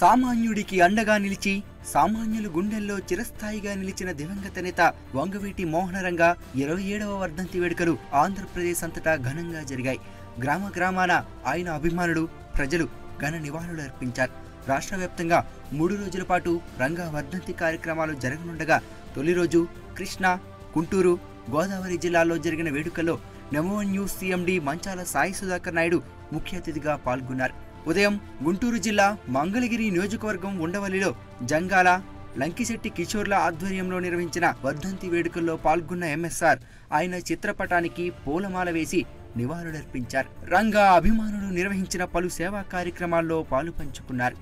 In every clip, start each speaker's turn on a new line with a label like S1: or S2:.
S1: సామాన్యుడికి అండగా నిలిచి సామాన్యుల గుండెల్లో చిరస్థాయిగా నిలిచిన దివంగత నేత వంగవీటి మోహనరంగ ఇరవై ఏడవ వర్ధంతి వేడుకలు ఆంధ్రప్రదేశ్ అంతటా ఘనంగా జరిగాయి గ్రామ గ్రామాన ఆయన అభిమానులు ప్రజలు ఘన నివాళులు అర్పించారు రాష్ట్ర వ్యాప్తంగా మూడు రోజుల పాటు రంగా వర్ధంతి కార్యక్రమాలు జరగనుండగా తొలి రోజు కృష్ణా గుంటూరు గోదావరి జిల్లాల్లో జరిగిన వేడుకల్లో నెమో న్యూస్ సీఎండి మంచాల సాయి సుధాకర్ నాయుడు ముఖ్య అతిథిగా పాల్గొన్నారు ఉదయం గుంటూరు జిల్లా మంగళగిరి నియోజకవర్గం ఉండవల్లిలో జంగాల లంకిశెట్టి కిషోర్ల ఆధ్వర్యంలో నిర్వహించిన వర్ధంతి వేడుకల్లో పాల్గొన్న ఎంఎస్ఆర్ ఆయన చిత్రపటానికి పూలమాల వేసి నివాళులర్పించారు రంగా అభిమానులు నిర్వహించిన పలు సేవా కార్యక్రమాల్లో పాలు పంచుకున్నారు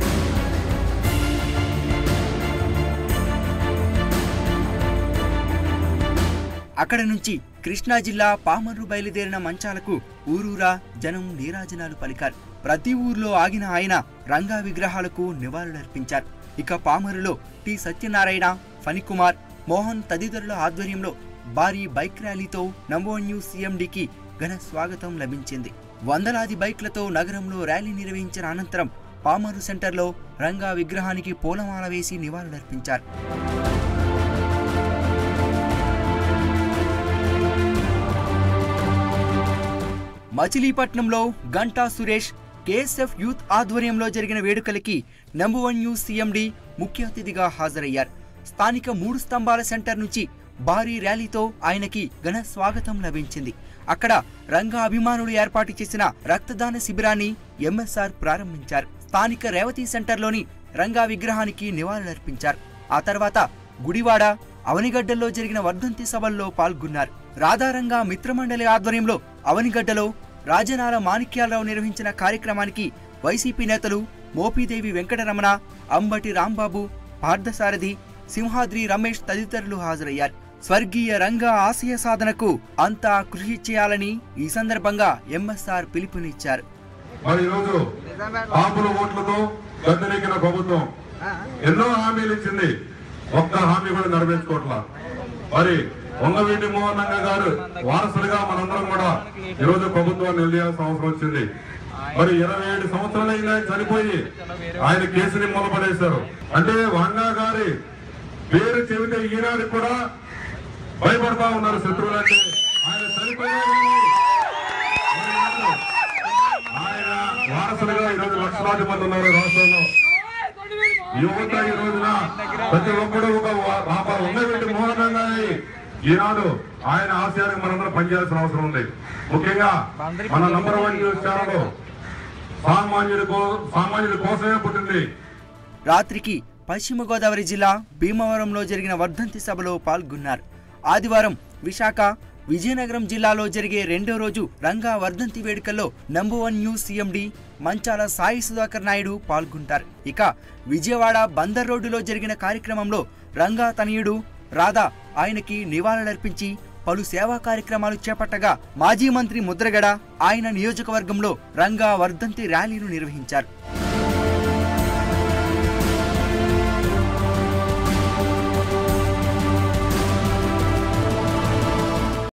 S1: అక్కడ నుంచి కృష్ణా జిల్లా పామర్రు బయలుదేరిన మంచాలకు ఊరూరా జనం నీరాజనాలు పలికారు ప్రతి ఊర్లో ఆగిన ఆయన రంగా విగ్రహాలకు నివాళులర్పించారు ఇక పామరులో టి సత్యనారాయణ ఫణికుమార్ మోహన్ తదితరుల ఆధ్వర్యంలో భారీ బైక్ ర్యాలీతో నంబో న్యూస్ సీఎండికి ఘన స్వాగతం లభించింది వందలాది బైక్లతో నగరంలో ర్యాలీ నిర్వహించిన అనంతరం పామరు సెంటర్లో రంగా విగ్రహానికి పూలమాల వేసి నివాళులర్పించారు మచిలీపట్నంలో గంటా సురేష్ కేఎస్ఎఫ్ యూత్ ఆధ్వర్యంలో జరిగిన వేడుకలకి నెంబర్ వన్ న్యూస్ సీఎండి ముఖ్య అతిథిగా హాజరయ్యారు స్థానిక మూడు స్తంభాల సెంటర్ నుంచి భారీ ర్యాలీతో ఆయనకి ఘన స్వాగతం లభించింది అక్కడ రంగా అభిమానులు ఏర్పాటు చేసిన రక్తదాన శిబిరాన్ని ఎంఎస్ఆర్ ప్రారంభించారు స్థానిక రేవతి సెంటర్లోని రంగా విగ్రహానికి నివాళులర్పించారు ఆ తర్వాత గుడివాడ అవనిగడ్డల్లో జరిగిన వర్ధంతి సభల్లో పాల్గొన్నారు రాధారంగా మిత్రమండలి ఆధ్వర్యంలో అవనిగడ్డలో రాజనాల మాణిక్యాలరావు నిర్వహించిన కార్యక్రమానికి వైసీపీ నేతలు మోపిదేవి వెంకటరమణ అంబటి రాంబాబు పార్థసారథి సింహాద్రి రమేష్ తదితరులు హాజరయ్యారు స్వర్గీయ రంగ ఆశయ సాధనకు అంతా కృషి చేయాలని ఈ సందర్భంగా ఎంఎస్ఆర్ పిలుపునిచ్చారు
S2: మరి ఈరోజు ఆపుల ఓట్లతో గద్దెనెక్కిన ప్రభుత్వం ఎన్నో హామీలు ఇచ్చింది ఒక్క హామీ కూడా నెరవేర్చుకోవట్లా మరి వంగవీటి మోహన్ రంగ గారు వారసులుగా మనందరం కూడా ఈరోజు ప్రభుత్వాన్ని నిలదీయాల్సిన అవసరం వచ్చింది మరి ఇరవై ఏడు సంవత్సరాలు అయినా ఆయన చనిపోయి ఆయన కేసుని మూలపడేశారు అంటే వంగా గారి పేరు చెబితే ఈనాడు కూడా భయపడతా ఉన్నారు శత్రువులు అంటే ఆయన చనిపోయే ఆయన వారసులుగా ఈరోజు లక్షలాది మంది ఉన్నారు రాష్ట్రంలో యువత ఈ రోజున ప్రతి ఒక్కడు ఒక వా- పాప ఉన్నటువంటి మోహనంగా ఈనాడు ఆయన ఆశయానికి మనందరం పనిచేయాల్సిన అవసరం ఉంది ముఖ్యంగా మన నంబర్ వన్ న్యూస్ ఛానల్ సామాన్యుడి కో- సామాన్యుడి కోసమే పుట్టింది
S1: రాత్రికి పశ్చిమ గోదావరి జిల్లా భీమవరంలో జరిగిన వర్ధంతి సభలో పాల్గొన్నారు ఆదివారం విశాఖ విజయనగరం జిల్లాలో జరిగే రెండో రోజు రంగా వర్ధంతి వేడుకల్లో number one news CMD Manchala Sai Sudhakar Naidu పాల్గొంటారు ఇక విజయవాడ బందర్ రోడ్డులో జరిగిన కార్యక్రమంలో రంగా తనయుడు రాధా ఆయనకి నివాళులర్పించి పలు సేవా కార్యక్రమాలు చేపట్టగా మాజీ మంత్రి ముద్రగడ ఆయన నియోజకవర్గంలో రంగా వర్ధంతి ర్యాలీలు నిర్వహించారు